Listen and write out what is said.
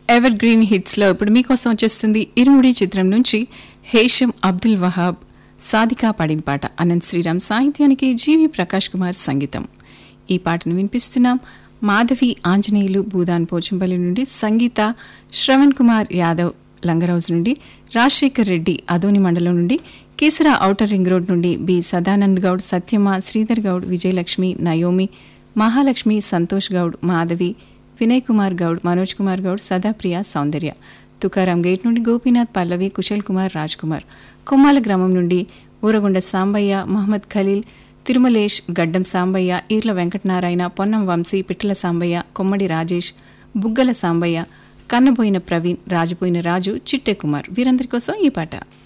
ever green హిట్స్లో ఇప్పుడు మీకోసం వచ్చేస్తుంది ఇరుముడి చిత్రం నుంచి హేషం అబ్దుల్ వహాబ్ సాదికా పాడిన పాట అనంత్ శ్రీరామ్ సాహిత్యానికి జీవి ప్రకాష్ కుమార్ సంగీతం ఈ పాటను వినిపిస్తున్నాం మాధవి ఆంజనేయులు భూదాన్ పోచంపల్లి నుండి సంగీత శ్రవణ్ కుమార్ యాదవ్ లంగరౌజ్ నుండి రాజశేఖర్ రెడ్డి అదోని మండలం నుండి కీసరా ఔటర్ రింగ్ రోడ్ నుండి B Sadanand Goud Satyama Sridhar Goud Vijayalakshmi Naomi Mahalakshmi Santosh Goud Madhavi Vinay Kumar Goud Manoj Kumar Goud Sadapriya Soundarya Tukaram gate నుండి గోపీనాథ్ పల్లవి కుశల్ కుమార్ రాజ్ కుమార్ కొమ్మాల గ్రామం నుండి ఊరగొండ సాంబయ్య మహమ్మద్ ఖలీల్ తిరుమలేష్ గడ్డం సాంబయ్య ఈర్ల వెంకటనారాయణ పొన్నం వంశీ పిట్టల సాంబయ్య కొమ్మడి రాజేష్ బుగ్గల సాంబయ్య కన్నబోయిన ప్రవీణ్ రాజుపోయిన రాజు చిట్టె కుమార్ వీరందరి కోసం ఈ పాట